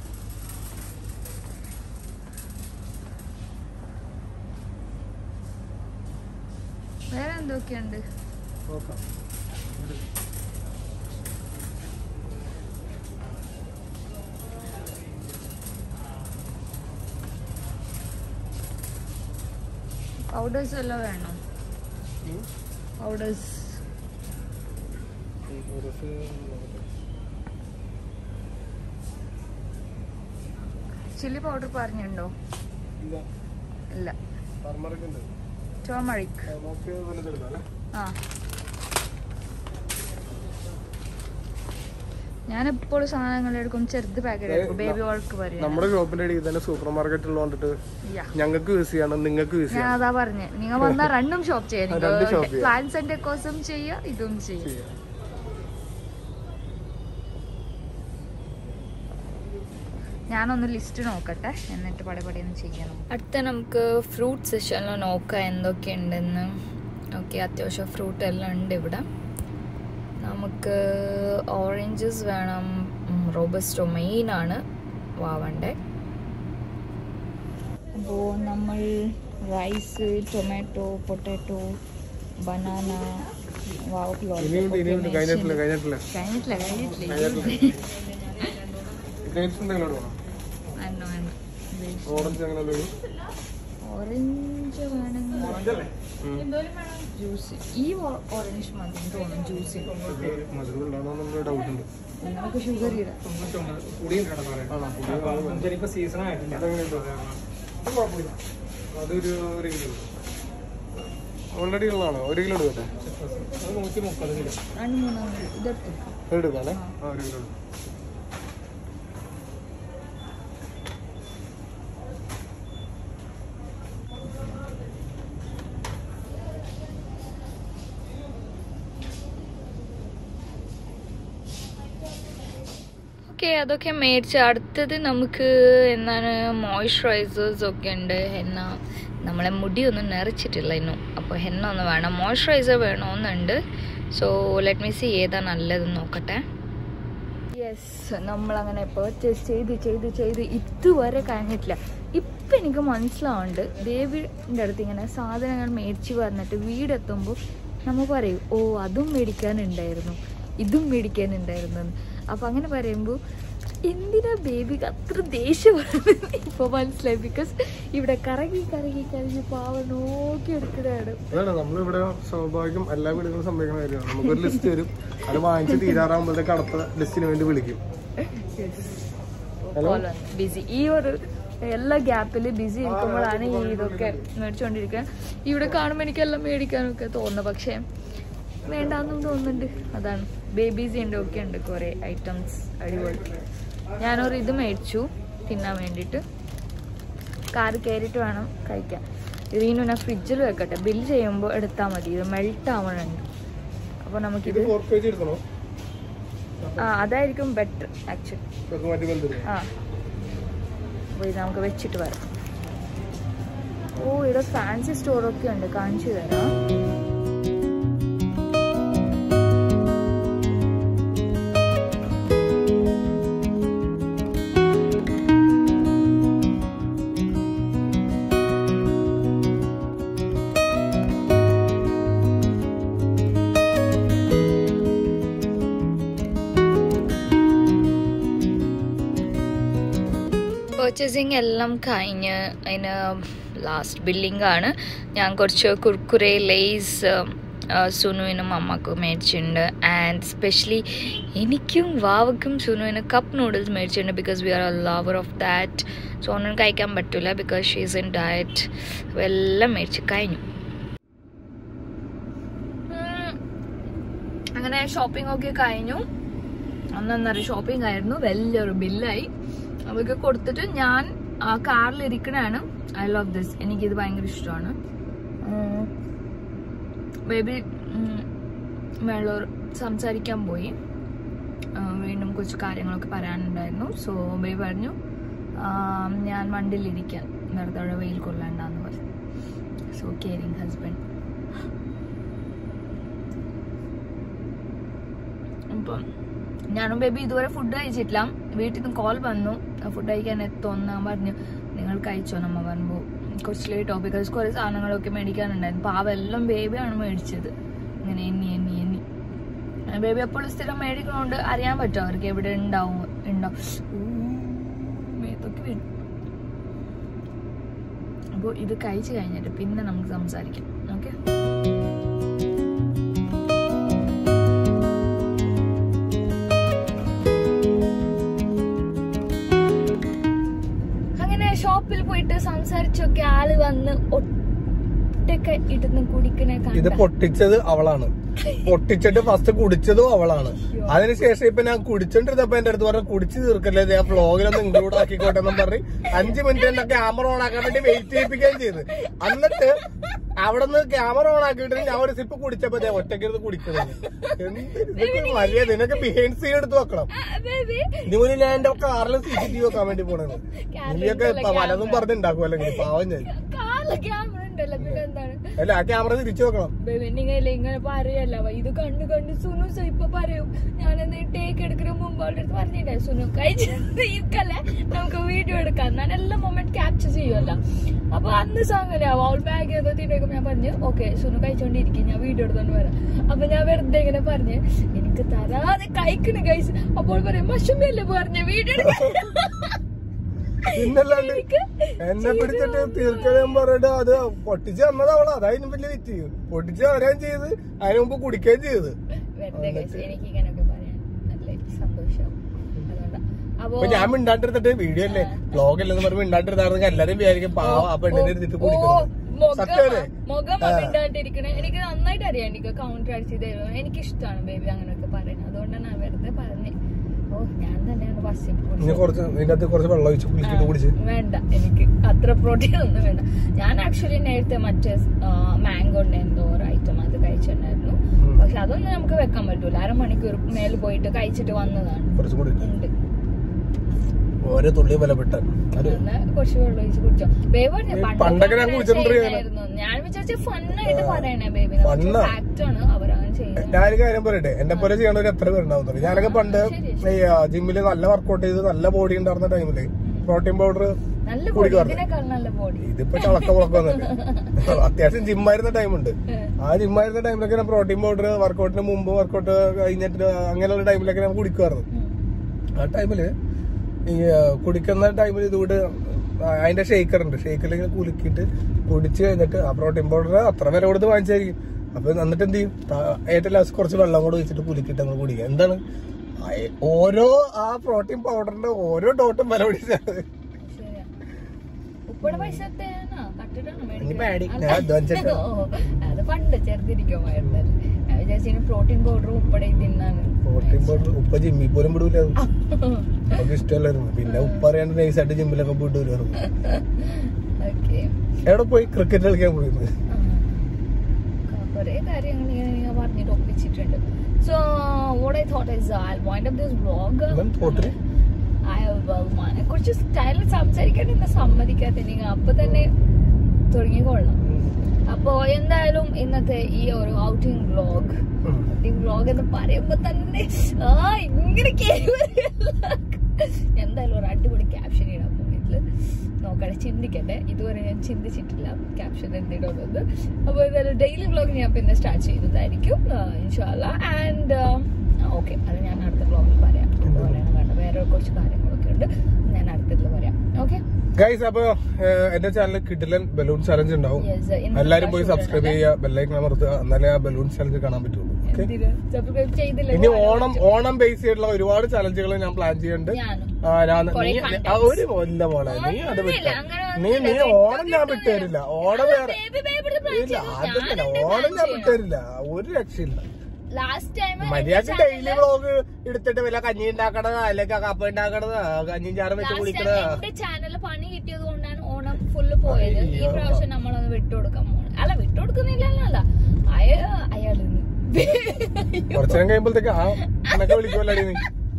വേറെ എന്തൊക്കെയുണ്ട് നോക്കാം പൗഡേഴ്സ് എല്ലാം വേണം പൗഡേഴ്സ് ചില്ലി പൗഡർ പറഞ്ഞിട്ടുണ്ടോ ഇല്ല ഇല്ല ടർമറിക് ഉണ്ട് ടോമറിക് നമുക്ക് വലുതെടുക്കാം അല്ലേ ആ ഞാൻ എപ്പോഴും സാധനങ്ങൾ എടുക്കും ചെറുത് പാക്കറ്റ് എടുക്കും ബേബി വർക്ക് പറയാം നമ്മുടെ ഷോപ്പിന്റെ അടിയിൽ തന്നെ സൂപ്പർ മാർക്കറ്റ് ഉള്ളതുകൊണ്ടിട്ട് ഞങ്ങൾക്ക് യൂസ് ചെയ്യണം നിങ്ങൾക്ക് യൂസ് ഞാൻ ചെയ്യണം അതാ പറഞ്ഞേ നിങ്ങൾ വന്നാൽ രണ്ടും ഷോപ്പ് ചെയ്യാം ആ, രണ്ട് shop ചെയ്യാം. പ്ലാൻസ് ആൻഡ് ഡെക്കോസും ചെയ്യാം ഇതും ചെയ്യാം ചെയ്യാം. ഞാനൊന്ന് ലിസ്റ്റ് നോക്കട്ടെ എന്നിട്ട് പടി പടിയൊന്ന് ചെയ്യണം അടുത്ത നമുക്ക് ഫ്രൂട്ട് സെഷനിൽ നോക്കാം എന്തൊക്കെയുണ്ടെന്ന് ഓക്കെ അത്യാവശ്യം ഫ്രൂട്ട് എല്ലാം ഉണ്ട് ഇവിടെ നമുക്ക് ഓറഞ്ചസ് വേണം റോബസ്റ്റോ മെയിനാണ് വാവണ്ടേ അപ്പോൾ നമ്മൾ റൈസ് ടൊമാറ്റോ പൊട്ടാറ്റോ ബനാന ഇനിയുണ്ട് ഇനിയുണ്ട് കഴിഞ്ഞിട്ടില്ല കഴിഞ്ഞിട്ടില്ല കഴിഞ്ഞിട്ടില്ല കഴിഞ്ഞിട്ടില്ല ഡേറ്റ്സ് എന്തെങ്കിലും വേണോ വേണ്ട വേണ്ട ഓറഞ്ച് അങ്ങനെ എന്തെങ്കിലും ഓറഞ്ച് വേണമെങ്കിൽ ജ്യൂസ് ഈ ഓറഞ്ച് മതി തോന്നുന്നു ജ്യൂസിൽ മധുരം ഉണ്ടാകുന്ന നമ്മുടെ ഡൗട്ട് ഉണ്ട് നമുക്ക് ഷുഗർ ഇടാം സീസൺ ആയിട്ടില്ല അതൊരു ഒരു കിലോ ഓൾറെഡി ഉള്ളതാണോ ഒരു കിലോ എടുക്കട്ടെ അത് നൂറ്റി മുപ്പത് കിലോ രണ്ട് മൂന്നാം ഇതെടുത്തു എടുക്കാണേ ആ ഒരു കിലോ എടുക്കാം. ഓക്കെ അതൊക്കെ മേടിച്ച് അടുത്തത് നമുക്ക് എന്താണ് മോയ്സ്ചറൈസേഴ്സ് ഒക്കെ ഉണ്ട് ഹെന്ന നമ്മളെ മുടി ഒന്നും നിറച്ചിട്ടില്ല ഇന്നും അപ്പോൾ ഹെന്ന ഒന്ന് വേണം മോയ്സ്ചറൈസർ വേണമെന്നുണ്ട് സോ ലെറ്റ് മീ സി ഏതാ നല്ലതെന്ന് നോക്കട്ടെ യെസ് നമ്മളങ്ങനെ പർച്ചേസ് ചെയ്ത് ചെയ്ത് ചെയ്ത് ഇതുവരെ കഴിഞ്ഞിട്ടില്ല ഇപ്പം എനിക്ക് മനസ്സിലാവുന്നുണ്ട് ദേവിൻ്റെ അടുത്ത് ഇങ്ങനെ സാധനങ്ങൾ മേടിച്ച് പറഞ്ഞിട്ട് വീടെത്തുമ്പോൾ നമ്മൾ പറയും ഓ അതും മേടിക്കാനുണ്ടായിരുന്നു ഇതും മേടിക്കാനുണ്ടായിരുന്നു എന്ന്. അപ്പം അങ്ങനെ പറയുമ്പോൾ എന്തിനാ ബേബിക്ക് അത്ര ദേഷ്യം ഇപ്പോൾ മനസ്സിലായി ബിക്കോസ് ഇവിടെ കറങ്ങി കറങ്ങി കറങ്ങി പാവം നോക്കി എടുക്കുന്നതാണ് അതാണ് നമ്മളിവിടെ സ്വാഭാവികം എല്ലാ വീടുകളും സംഭവിക്കുന്ന കാര്യമാണ് നമുക്കൊരു ലിസ്റ്റ് വരും അത് വാങ്ങിച്ച് തീരാറാകുമ്പോഴത്തേക്ക് അടുത്ത ലിസ്റ്റിന് വേണ്ടി വിളിക്കും ബിസി ഈ ഒരു എല്ലാ ഗ്യാപ്പിൽ ബിസി ഇരിക്കുമ്പോഴാണ് ഈ ഇതൊക്കെ മേടിച്ചുകൊണ്ടിരിക്കുക ഇവിടെ കാണുമ്പോൾ എനിക്കെല്ലാം മേടിക്കാനൊക്കെ തോന്നുന്നു പക്ഷേ വേണ്ടാന്നും തോന്നുന്നുണ്ട് അതാണ് ബേബീസ് ഉണ്ട് ഒക്കെ ഉണ്ട് കുറേ ഐറ്റംസ് അടിപൊളി ഞാനൊരു ഇത് മേടിച്ചു തിന്നാൻ വേണ്ടിയിട്ട് കാറ് കയറിയിട്ട് വേണം കഴിക്കാൻ റീനു ഞാൻ ഫ്രിഡ്ജിൽ വെക്കട്ടെ ബില്ല് ചെയ്യുമ്പോൾ എടുത്താൽ മതി ഇത് മെൽറ്റ് ആവണുണ്ട് അപ്പോൾ ഇത് നമുക്കിത് ഫോർ പേജ് എടുക്കണോ ആ അതായിരിക്കും ബെറ്റർ ആക്ച്വലി ഇതൊക്കെ മാറ്റി ബന്ധം ആ അപ്പോൾ ഇത് നമുക്ക് വെച്ചിട്ട് വരാം ഓ ഇവിടെ ഫാൻസി സ്റ്റോറൊക്കെ ഉണ്ട് കാണിച്ചു തരാം പർച്ചേസിങ് എല്ലാം കഴിഞ്ഞ് അതിന് ലാസ്റ്റ് ബില്ലിംഗ് ആണ് ഞാൻ കുറച്ച് കുർക്കുറെ ലേസ് സുനുവിനും അമ്മക്കും മേടിച്ചിട്ടുണ്ട് ആൻഡ് സ്പെഷ്യലി എനിക്കും വാവക്കും സുനുവിന് കപ്പ് നൂഡിൽസ് മേടിച്ചിട്ടുണ്ട് because we are a lover of that so ഒന്നും കഴിക്കാൻ പറ്റില്ല ബിക്കോസ് ഷീസ് ഇൻ ഡയറ്റ് എല്ലാം മേടിച്ച് കഴിഞ്ഞു ഉം. അങ്ങനെ ഷോപ്പിംഗ് ഒക്കെ കഴിഞ്ഞു അന്നൊന്നര ഷോപ്പിംഗ് ആയിരുന്നു വലിയൊരു ബില്ലായി അവർക്ക് കൊടുത്തിട്ട് ഞാൻ ആ കാറിൽ ഇരിക്കണാണ് ഐ ലവ് ദിസ് എനിക്കിത് ഭയങ്കര ഇഷ്ടമാണ് ബേബി വെള്ളൂർ സംസാരിക്കാൻ പോയി ഉം, വീണ്ടും കുറച്ച് കാര്യങ്ങളൊക്കെ പറയാനുണ്ടായിരുന്നു സോ ബേബി പറഞ്ഞു ആം, ഞാൻ വണ്ടിയിലിരിക്കാൻ വെറുതെ അവിടെ വെയിൽ കൊള്ളണ്ടെന്ന് പറഞ്ഞു സോ കെയറിങ് ഹസ്ബൻഡ് അപ്പം ഞാനും ബേബി ഇതുവരെ ഫുഡ് കഴിച്ചിട്ടില്ല വീട്ടിൽ നിന്ന് കോൾ വന്നു ഫുഡ് കഴിക്കാൻ എത്തുമെന്ന് പറഞ്ഞു നിങ്ങൾ കഴിച്ചോ നമ്മ പറയുമ്പോൾ കുറച്ച് ലേറ്റ് ആവും ബിക്കോസ് കുറേ സാധനങ്ങളൊക്കെ മേടിക്കാനുണ്ടായിരുന്നു പാവ എല്ലാം ബേബിയാണ് മേടിച്ചത് ഇങ്ങനെ എണ്ണി എണ്ണി എണ്ണി ബേബി എപ്പോഴും സ്ഥിരം മേടിക്കണോണ്ട് അറിയാൻ പറ്റും അവർക്ക് എവിടെ ഉണ്ടാവും ഉണ്ടാവും ഊ, മേത്തൊക്കെ വീഴും അപ്പോൾ ഇത് കഴിച്ചു കഴിഞ്ഞിട്ട് പിന്നെ നമുക്ക് സംസാരിക്കാം ഓക്കെ അങ്ങനെ ഷോപ്പിൽ പോയിട്ട് സംസാരിച്ചൊക്കെ ആള് വന്ന് ഒട്ടൊക്കെ ഇടുന്ന് കുടിക്കണേ ഇത് കണ്ട പൊട്ടിച്ചത് അവളാണ് പൊട്ടിച്ചിട്ട് ഫസ്റ്റ് കുടിച്ചതും അവളാണ് അതിനുശേഷം ഇപ്പൊ ഞാൻ കുടിച്ചോണ്ടിരുന്നപ്പോ എന്റെ അടുത്ത് പറഞ്ഞു കുടിച്ചു തീർക്കല്ലേ ഞാൻ വ്ളോഗിലൊന്ന് ഇൻക്ലൂഡ് ആക്കിക്കോട്ടെ എന്നും പറഞ്ഞ് അഞ്ചു മിനിറ്റ് എന്റെ ക്യാമറ ഓൺ ആക്കാൻ വേണ്ടി വെയിറ്റ് ചെയ്യിപ്പിക്കുകയും ചെയ്ത് എന്നിട്ട് അവിടെ നിന്ന് ക്യാമറ ഓൺ ആക്കിയിട്ട് ഞാൻ ഒരു സിപ്പ് കുടിച്ചപ്പോ ദേ ഒറ്റയ്ക്കിരുന്ന് കുടിക്കുന്നത് എന്ത് മര്യാദ നിനക്ക് ബിഹൈൻഡ് സീൻ എടുത്ത് വെക്കണം ബേബി ഇതിന് മുന്നിൽ ഞാൻ എന്റെ കാറിൽ സി സി ടി വി വെക്കാൻ വേണ്ടി പോണത് നീയൊക്കെ പ- പലതും പറഞ്ഞുണ്ടാക്കും അല്ലെങ്കിൽ പാവം ഞാൻ കാല ക്യാമറ ഉണ്ടല്ലോ പിന്നെ എന്താണ് അല്ല ആ ക്യാമറ തിരിച്ചു വെക്കണം ബേബി നിങ്ങൾ ഇങ്ങനെ പറയല്ല ഇത് കണ്ടു കണ്ട് സുനു സ ഇപ്പൊ പറയും ഞാൻ എന്ത് ടേക്ക് എടുക്കുന്ന മുമ്പ് അവളുടെ അടുത്ത് പറഞ്ഞിട്ടേ സുനു കഴിച്ചിരിക്കല്ലേ നമുക്ക് വീഡിയോ എടുക്കാം ഞാൻ എല്ലാ മൊമെന്റ് ക്യാപ്ചർ ചെയ്യുമല്ലോ അപ്പൊ അന്ന് അങ്ങനെയാവും അവൾ ബാഗ് ഏതോ തിന്നേക്കും ഞാൻ പറഞ്ഞു ഓക്കെ സുനു കഴിച്ചോണ്ടിരിക്കും ഞാൻ വീഡിയോ എടുത്തോണ്ട് വരാം അപ്പൊ ഞാൻ വെറുതെ ഇങ്ങനെ പറഞ്ഞ് എനിക്ക് തരാതെ കഴിക്കണ കഴിച്ച് അപ്പോൾ പറയും മഷുമല്ലേ പറഞ്ഞ വീഡിയോ പിന്നല്ലാണ്ട് എനിക്ക് എന്നെ പിടിച്ചിട്ട് തീർക്കാൻ പറഞ്ഞിട്ട് അത് പൊട്ടിച്ച് തന്നത് അവള് അതായിരുന്നു വലിയ വിറ്റ് പൊട്ടിച്ച് തരാൻ ചെയ്ത് അതിന് മുമ്പ് കുടിക്കുകയും ചെയ്ത് വെറുതെ guys, എനിക്ക് ഇങ്ങനെയൊക്കെ പറയാൻ നല്ല സന്തോഷമാവും അതുകൊണ്ടാ അപ്പൊ അപ്പൊ ഞാൻ മിണ്ടാണ്ടിരുന്നിട്ട് വീഡിയോ അല്ലേ ബ്ലോഗ് അല്ലെന്ന് പറഞ്ഞ് മിണ്ടാണ്ടിരുന്നായിരുന്നു എല്ലാരും വിചാരിക്കും പാവ ആ പെണ്ണിനെ എടുത്തിട്ട് കുടിക്കുന്നത് സത്യമല്ലേ മുഖം മിണ്ടാണ്ടിരിക്കണേ എനിക്ക് നന്നായിട്ട് അറിയാം എനിക്ക് കൗണ്ടർ അടിച്ച് തരും എനിക്ക് ഇഷ്ടമാണ് ബേബി അങ്ങനെയൊക്കെ പറയുന്നത് അതുകൊണ്ടാണ് ഞാൻ വെറുതെ പറഞ്ഞത് ഓ ഞാൻ തന്നെയാണ് ഫസ്റ്റ് ഇനി കുറച്ച് ഇതിന്റെ അകത്ത് കുറച്ച് വെള്ളം ഒഴിച്ച് കുളിച്ചിട്ട് കുടിച്ച് വേണ്ട എനിക്ക് അത്ര പ്രോട്ടീൻ ഒന്നും വേണ്ട ഞാൻ ആക്ച്വലി നേരത്തെ മറ്റേ മാംഗോന്റെ എന്തോ ഒരു ഐറ്റം അത് കഴിച്ചിട്ടുണ്ടായിരുന്നു ഉം. പക്ഷെ അതൊന്നും നമുക്ക് വെക്കാൻ പറ്റൂല അരമണിക്കൂർ മേൽ പോയിട്ട് കഴിച്ചിട്ട് വന്നതാണ് കുറച്ച് കൂടി ഉണ്ട് ഓരോ തുള്ളി വിലപ്പെട്ട അത് എന്നാ കുറച്ച് വെള്ളം ഒഴിച്ച് കുടിച്ചോ ബേബി ഈ പണ്ടൊക്കെ ഞാൻ കുടിച്ചിട്ടുണ്ട് ഇങ്ങനെ. ഞാൻ വിചാരിച്ച ഫണ്ണായിട്ട് പറയണേ ബേബി ഫണ്ണാ. ഫാക്ട് ആണ് അവരങ്ങനെ ചെയ്യുന്നത് ഞാനൊരു കാര്യം പറയട്ടെ എന്നെ പോലെ ചെയ്യണവർ എത്ര പേരുണ്ടാവുന്നത് ഞാനൊക്കെ പണ്ട് ഈ ജിമ്മില് നല്ല വർക്കൗട്ട് ചെയ്ത് നല്ല ബോഡി ഉണ്ടായിരുന്ന ടൈമില് പ്രോട്ടീൻ പൗഡർ നല്ല ബോഡി കുടിക്കാറുണ്ട്. ഇതിനേക്കാൾ നല്ല ബോഡി ഇതിപ്പോ ചളക്ക മുളക്കം വന്നിട്ട് അത്യാവശ്യം ജിമ്മായിരുന്ന ടൈമുണ്ട് ആ ജിമ്മായിരുന്ന ടൈമിലൊക്കെ ഞാൻ പ്രോട്ടീൻ പൗഡർ വർക്കൗട്ടിന് മുമ്പ് വർക്കൗട്ട് കഴിഞ്ഞിട്ട് അങ്ങനെയുള്ള ടൈമിലൊക്കെ ഞാൻ കുടിക്കുമായിരുന്നു ആ ടൈമില് ഈ ആ, കുടിക്കുന്ന ടൈമിൽ ഇതുകൂടെ അതിന്റെ ഷേക്കർ ഉണ്ട് ഷേക്കറിൽ ഇങ്ങനെ കുലുക്കിയിട്ട് കുടിച്ച് കഴിഞ്ഞിട്ട് ആ പ്രോട്ടീൻ പൗഡർ അത്ര വില കൊടുത്ത് വാങ്ങിച്ചായിരിക്കും അപ്പൊ എന്നിട്ട് എന്ത് ചെയ്യും ത- ഏറ്റവും ലാസ്റ്റ് കുറച്ച് വെള്ളം കൂടെ ഒഴിച്ചിട്ട് കുലുക്കിയിട്ട് നമ്മൾ കുടിക്കുക എന്താണ് ആ- ഓരോ ആ പ്രോട്ടീൻ പൗഡറിന്റെ ഓരോ ഡോട്ടും വില പിടിച്ചാണ് ശരിയാ ഉപ്പയുടെ പൈസ എത്രയാണോ? കട്ടിട്ടാണോ ഇനി മേടിക്കുന്നത്? പേടി. അല്ല. ഞാൻ അധ്വാനിച്ചിട്ടാ. ഓ, അത് പണ്ട് ചെറുതിരിക്കുമായിരുന്നു ഞാൻ വിചാരിച്ചു പ്രോട്ടീൻ പൗഡറും ഉപ്പടയും തിന്നാണ് പ്രോട്ടീൻ പൗഡർ ഉപ്പ ജിമ്മിൽ പോലും വിടൂല നമുക്ക് ഇഷ്ടമല്ലായിരുന്നു പിന്നെ ഉപ്പ അറിയാണ്ട് നൈസായിട്ട് ജിമ്മിലൊക്കെ പോയിട്ട് വരുമായിരുന്നു ഓക്കെ എവിടെ പോയി ക്രിക്കറ്റ് കളിക്കാൻ പോയിരുന്നു കുറെ കാര്യങ്ങൾ ഇങ്ങനെ ഞാൻ പറഞ്ഞിട്ട് ഒപ്പിച്ചിട്ടുണ്ട് so what I thought is I wind up this vlog even തോട്ടില്? അയാൾമാനെ കുറിച്ച് സ്റ്റൈലിൽ സംസാരിക്കാൻ എന്നെ സമ്മതിക്കാത്ത നിങ്ങൾ അപ്പൊ തന്നെ തുടങ്ങിക്കൊള്ളണം അപ്പോ എന്തായാലും ഇന്നത്തെ ഈ ഒരു ഔട്ടിംഗ് വ്ലോഗ് ഉം. ഔട്ടിംഗ് വ്ലോഗ് എന്ന് പറയുമ്പോ തന്നെ ആ ഇങ്ങനെ കേറി വരികയല്ല. എന്തായാലും ഒരു അടിപൊളി ക്യാപ്ഷൻ ഇടാൻ പോണിട്ടില് നോക്കട്ടെ ചിന്തിക്കട്ടെ ഇതുവരെ ഞാൻ ചിന്തിച്ചിട്ടില്ല ക്യാപ്ഷൻ എന്തിടുന്നത് അപ്പോൾ എന്തായാലും ഡെയിലി വ്ലോഗ് ഞാൻ പിന്നെ സ്റ്റാർട്ട് ചെയ്യുന്നതായിരിക്കും ഇൻഷാല്ല ആൻഡ് ഓക്കെ അത് ഞാൻ അടുത്ത വ്ലോഗിൽ പറയാം എന്ത് പറയണം വേണ്ട വേറെ കുറച്ച് കാര്യങ്ങളൊക്കെ ഉണ്ട് ഞാൻ അടുത്തതിൽ പറയാം ഓക്കെ ഗൈസ് അപ്പൊ ഏഹ്, എന്റെ ചാനലിൽ കിഡിലൻ ബലൂൺ ചലഞ്ച് ഉണ്ടാവും എല്ലാരും പോയി സബ്സ്ക്രൈബ് ചെയ്യുക ബെല്ലൈക്കൺ അമർത്തുക എന്നാലേ ആ ബലൂൺ ചലഞ്ച് കാണാൻ പറ്റുള്ളൂ ഓക്കെ സബ്സ്ക്രൈബ് ചെയ്തില്ല ഇനി ഓണം ഓണം ബേസ് ചെയ്തിട്ടുള്ള ഒരുപാട് ചലഞ്ചുകൾ ഞാൻ പ്ലാൻ ചെയ്യുന്നുണ്ട് ഞാനും ആ, ഞാൻ കുറേ നീ contents. ആ, ഒരു കൊല്ല മോളെ നീ അത് വിട്ട ഒന്നുമില്ല, അങ്ങനെ നീ നീ ഒന്നുമില്ല. ഓണം ഞാൻ വിട്ടുതരില്ല ഓണം വേറെ Baby, baby യുടെ plan ഇല്ല ചെയ്തു. അത് തന്നെ ഞാനെന്റെ ഓണം plan ഞാൻ ചെയ്യണം. വിട്ടുതരില്ല ഒരു രക്ഷയില്ല ലാസ്റ്റ് ടൈം മര്യാദക്ക് ഡെയിലി വ്ളോഗ് എടുത്തിട്ട് വല്ല കഞ്ഞി ഉണ്ടാക്കണത് അല്ലെങ്കിൽ കപ്പ ഉണ്ടാക്കണത് കഞ്ഞിയും ചാറും വെച്ച് കുടിക്കണത് എന്റെ ചാനലിൽ പണി കിട്ടിയത് കൊണ്ടാണ് ഓണം ഫുള്ള് പോയത് ഈ അയ്യോ. പ്രാവശ്യം നമ്മളത് വിട്ടുകൊടുക്കാൻ പോണ അല്ല വിട്ടുകൊടുക്കുന്നില്ല അയ അയാള് കുറച്ചു നേരം കഴിയുമ്പോഴത്തേക്ക് ആ എന്നൊക്കെ വിളിക്കുമല്ലോ നീ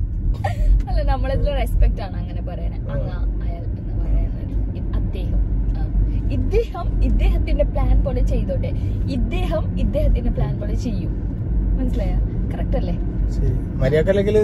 അല്ല നമ്മളിതിൽ റെസ്പെക്ട് ആണ് അങ്ങനെ പറയണേ അങ്ങ അയാൾ എന്ന് പറയുന്നത് ഇ- അദ്ദേഹം ആ. ഇദ്ദേഹം ഇദ്ദേഹത്തിന്റെ പ്ലാൻ പോലെ ചെയ്തോട്ടെ ഇദ്ദേഹം ഇദ്ദേഹത്തിന്റെ പ്ലാൻ പോലെ ചെയ്യും മനസ്സിലായ കറക്റ്റ് അല്ലേ ശരി മര്യാദക്ക് അല്ലെങ്കിൽ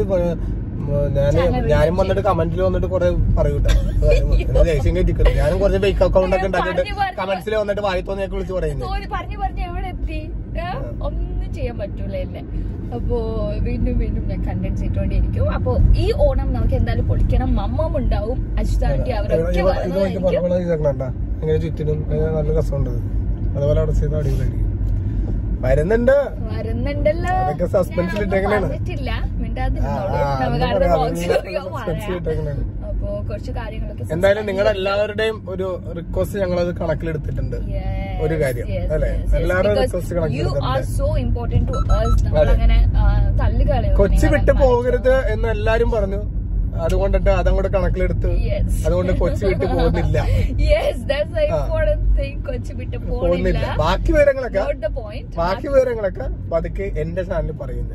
ഞാന് ഞാനും വന്നിട്ട് കമന്റിൽ വന്നിട്ട് കുറെ പറയൂട്ടെ എന്നെ ദേഷ്യം കയറ്റിക്കുന്നു ഞാനും കുറച്ച് ഫേക്ക് അക്കൗണ്ട് ഒക്കെ ഉണ്ടാക്കിയിട്ട് പറഞ്ഞു പറഞ്ഞു. കമന്റ്സിൽ വന്നിട്ട് വായി തോന്നിയൊക്കെ വിളിച്ച് പറയുന്നത് തോന്നി പറഞ്ഞു പറഞ്ഞു എവിടെ എത്തി ഏ? ഒന്നും ചെയ്യാൻ പറ്റൂല എന്നെ അപ്പോ വീണ്ടും വീണ്ടും ഞാൻ കണ്ടന്റ് ചെയ്തോണ്ടിരിക്കും അപ്പൊ ഈ ഓണം നമുക്ക് എന്തായാലും പൊളിക്കണം മമ്മം ഉണ്ടാവും അജിതാണ്ടി അവരൊക്കെ ഇത് നോക്കി വരുന്നതായിരിക്കും പറഞ്ഞ ഇതാക്കണ്ട ഇങ്ങനെ ചുറ്റിനും അതിന് നല്ല രസമുണ്ട് ഇത്. അതുപോലെ അവിടെ ചെയ്ത അടിപൊളിയായിരിക്കും വരുന്നുണ്ട് വരുന്നുണ്ടല്ലോ അതൊക്കെ suspense ൽ ഞാനൊന്നും ഇട്ടേക്കണേണ്. പറഞ്ഞിട്ടില്ല ആ, മിണ്ടാതിരുന്നോളൂ ആ, നമുക്ക് അതൊന്നും അടുത്ത പറയാം. vlogs അതൊന്നും ഒക്കെ suspense ൽ പറയാം ഇട്ടേക്കണേണ്. അപ്പോ കുറച്ച് കാര്യങ്ങളൊക്കെ എന്തായാലും നിങ്ങളുടെ എല്ലാവരുടെയും ഒരു റിക്വസ്റ്റ് ഞങ്ങളത് കണക്കിലെടുത്തിട്ടുണ്ട് ഒരു കാര്യം, അല്ലേ? എല്ലാവരുടെ request യു കണക്കിലെടുത്തിട്ടുണ്ട്. Are so important to us നമ്മളങ്ങനെ തള്ളുകളയോ കൊച്ചി വിട്ട് പോകരുത് എന്ന് എല്ലാരും പറഞ്ഞു അതുകൊണ്ടിട്ട് അതങ്ങോട്ട് കണക്കിലെടുത്ത് Yes. അതുകൊണ്ട് കൊച്ചി വിട്ട് പോകുന്നില്ല യെസ് ദാറ്റ്സ് ദ ആ. ഇമ്പോർട്ടന്റ് തിങ് കൊച്ചി വിട്ട് പോകുന്നില്ല പോണില്ല ബാക്കി വിവരങ്ങളൊക്കെ നോട്ട് ദ പോയിന്റ് ബാക്കി വിവരങ്ങളൊക്കെ പതുക്കെ എന്റെ ചാനലിൽ പറയുന്നത്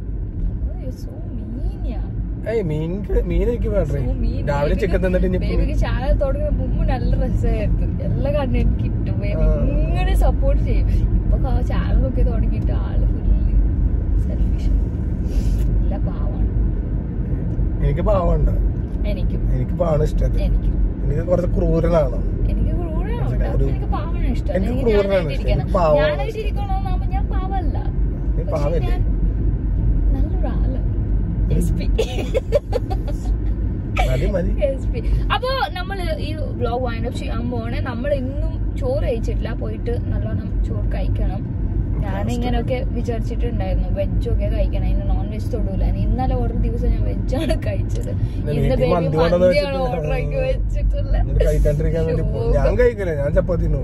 സോ മീനിയാ ഏയ് മീൻ മീൻ എനിക്ക് വേണ്ടേ രാവിലെ ചിക്കൻ തിന്നിട്ട് ഇനി ബേബിക്ക് ചാനൽ തുടങ്ങുന്ന മുമ്പ് നല്ല രസമായിരുന്നു എല്ലാ കണ്ടന്റ് കിട്ടും ബേബി ആ. ഇങ്ങനെ സപ്പോർട്ട് ചെയ്യും ഇപ്പൊ ചാനലൊക്കെ തുടങ്ങിയിട്ട് ആള് ഫുള്ള് സെൽഫിഷ് നല്ല പാവാണ് എനിക്ക് പാവമുണ്ട് എനിക്കും എനിക്ക് പാവാണ് ഇഷ്ടം എനിക്കും എനിക്ക് കുറച്ച് ക്രൂരനാണ് എനിക്ക് ക്രൂരാണ് കേട്ടോ ഒരു- എനിക്ക് പാവാണ് ഇഷ്ടം എനിക്ക് എനിക്ക് ക്രൂരനാണ് ഞാനായിട്ട് ഇഷ്ടം. ഇരിക്കണം എനിക്ക് പാവമാണ് ഞാനായിട്ട് ഇരിക്കണമെന്നാകുമ്പോ ഞാൻ പാവല്ല നീ പക്ഷെ പാവല്ലേ ഞാൻ നല്ലൊരാള് എസ് പി മതി മതി KSP. അപ്പൊ നമ്മള് ഈ വ്ലോഗ് വൈൻഡപ്പ് ചെയ്യാൻ പോണേ നമ്മൾ ഇന്നും ചോറ് കഴിച്ചിട്ടില്ല പോയിട്ട് നല്ലോണം ചോറ് കഴിക്കണം ഞാൻ ഇങ്ങനെയൊക്കെ വിചാരിച്ചിട്ടുണ്ടായിരുന്നു വെജൊക്കെ കഴിക്കണം ഇന്ന് നോൺ വെജ് തൊടൂല ഇന്നലെ ഒരു ദിവസം ഞാൻ വെജാണ് കഴിച്ചത് ഇന്ന് ഇന്ന് വീട്ടിൽ ബേബി മന്തി കൊണ്ടുവന്ന് മന്തിയാണ് വെച്ചിട്ട് ഓർഡർ ആക്കി വെച്ചിട്ടുള്ളത് എന്നിട്ട് കഴിക്കാണ്ടിരിക്കാൻ വേണ്ടി പോ- ഞാൻ കഴിക്കില്ല ഞാൻ ചപ്പാത്തി തിന്നു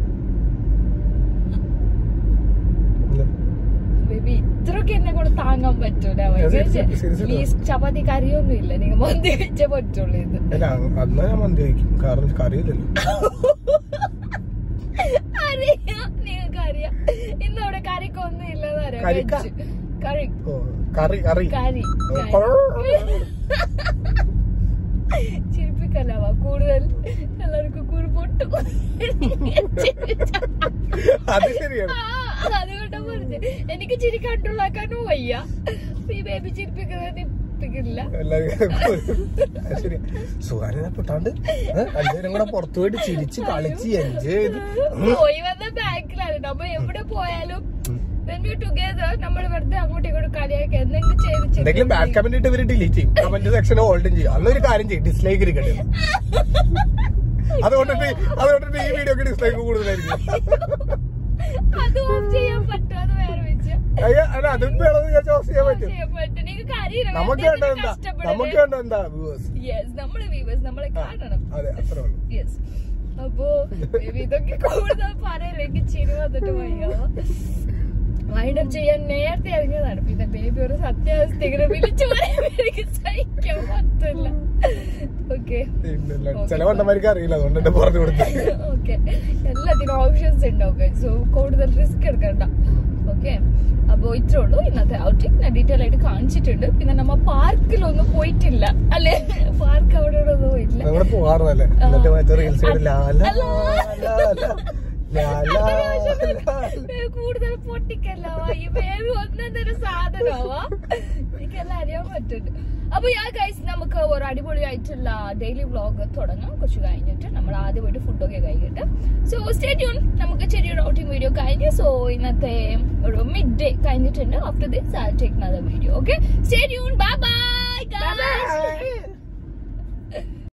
ബേബി ഇത്രയൊക്കെ എന്നെ കൂടെ താങ്ങാൻ പറ്റൂല പ്ലീസ് ചപ്പാത്തി കറിയൊന്നും ഇല്ല നിങ്ങൾ മന്തി കഴിച്ചേ പറ്റുള്ളൂ ഇത് അല്ല അന്നാ ഞാൻ മന്തി കഴിക്കും കാരണം കറിയില്ലല്ലോ അറിയാം നിങ്ങൾക്ക് അറിയാം ഇന്ന് അവിടെ കറിക്ക് ഒന്നും ഇല്ലെന്ന് കറിക്ക? അറിയാം കറി ഓ, കറി കറി കറി ചിരിപ്പിക്കല്ലാവാ കൂടുതൽ എല്ലാവർക്കും കുരു പൊട്ടും അത് ശരിയാണ് അതുകൊണ്ടാ പറഞ്ഞത് എനിക്ക് ചിരി കൺട്രോൾ ആക്കാനും വയ്യ ഈ ബേബി ചിരിപ്പിക്കുന്നത് നിപ്പിക്കില്ല എല്ലാവരും അത് ശരിയാ സുഖാനെ പൊട്ടാണ്ട് എല്ലാവരും കൂടെ പുറത്തു പോയിട്ട് ചിരിച്ച് കളിച്ച് എൻജോയ് ചെയ്ത് ഉം. പോയി വന്ന ബാക്കിലാണ് നമ്മ എവിടെ പോയാലും when we together നമ്മൾ വെറുതെ അങ്ങോട്ടും ഇങ്ങോട്ടും കളിയാക്കി എന്തെങ്കിലും ചെയ്ത് എന്തെങ്കിലും ബാഡ് കമന്റ് ഇട്ട് ഇവര് ഡിലീറ്റ് ചെയ്യും കമന്റ് സെക്ഷൻ ഹോൾഡും ചെയ്യും അന്നൊരു കാര്യം ചെയ്യും ഡിസ്ലൈക്ക് ഇരിക്കട്ടെ അതുകൊണ്ടിട്ട് അതുകൊണ്ടിട്ട് ഈ വീഡിയോക്ക് ഡിസ്ലൈക്ക് കൂടുതലായിരിക്കും അത് ഓഫ് ചെയ്യാൻ പറ്റും അത് വേറെ വിഷയം അയ്യ, അല്ല അതും വേണമെന്ന് വിചാരിച്ചാൽ ഓഫ് ചെയ്യാൻ പറ്റും ചെയ്യാൻ പറ്റും നിങ്ങൾക്ക് അറിയില്ല നമുക്ക് വേണ്ടത് എന്താ നമുക്ക് വേണ്ടത് എന്താ വ്യൂവേഴ്സ് യെസ് നമ്മള് വ്യൂവേഴ്സ് നമ്മളെ കാണണം അതെ അത്രേ ഉള്ളൂ യെസ് അപ്പോ baby ഇതൊക്കെ കൂടുതൽ പറയല്ലേ എനിക്ക് ചിരി വന്നിട്ട് വയ്യോ വൈൻഡപ്പ് ചെയ്യാൻ നേരത്തെ ഇറങ്ങിയതാണ് പിന്നെ ബേബി ഒരു സത്യാവസ്ഥ ഇങ്ങനെ വിളിച്ചു പറയാൻ എനിക്ക് സഹിക്കാൻ പറ്റില്ല ഓക്കെ ഇല്ലില്ല. ചില വണ്ടന്മാർക്ക് അറിയില്ല അതുകൊണ്ട് എന്നെ പറഞ്ഞു കൊടുത്തു ഓക്കെ എല്ലാത്തിനും ഓപ്ഷൻസ് ഉണ്ടാവും സോ കൂടുതൽ റിസ്ക് എടുക്കണ്ട ഓക്കെ അപ്പോ ഇത്രേ ഉള്ളൂ ഇന്നത്തെ ഔട്ടിംഗ് ഞാൻ ഡീറ്റെയിൽ ആയിട്ട് കാണിച്ചിട്ടുണ്ട് പിന്നെ നമ്മ പാർക്കിലൊന്നും പോയിട്ടില്ല അല്ലെ പാർക്ക് അവിടെ ഇവിടെ ഒന്നും പോയിട്ടില്ല ഞങ്ങള് പോവാറുന്നല്ലേ എന്നിട്ട് മറ്റേ റീൽസ് ലാല കൂടുതൽ പൊട്ടിക്കല്ലാവാ ഈ ബേബി ഒന്നൊരു സാധനമാവാ എനിക്കെല്ലാം അറിയാൻ പറ്റുന്നുണ്ട് അപ്പൊ ഞാൻ കഴിച്ച് നമുക്ക് ഒരു അടിപൊളിയായിട്ടുള്ള ഡെയിലി വ്ളോഗ് തുടങ്ങാം കുറച്ച് കഴിഞ്ഞിട്ട് നമ്മൾ ആദ്യമായിട്ട് ഫുഡൊക്കെ കഴിഞ്ഞിട്ട് സോ സ്റ്റേ ട്യൂൺ നമുക്ക് ചെറിയൊരു ഔട്ടിംഗ് വീഡിയോ കഴിഞ്ഞു സോ ഇന്നത്തെ ഒരു മിഡ് ഡേ കഴിഞ്ഞിട്ടുണ്ട് after this I take another video okay stay tune bye by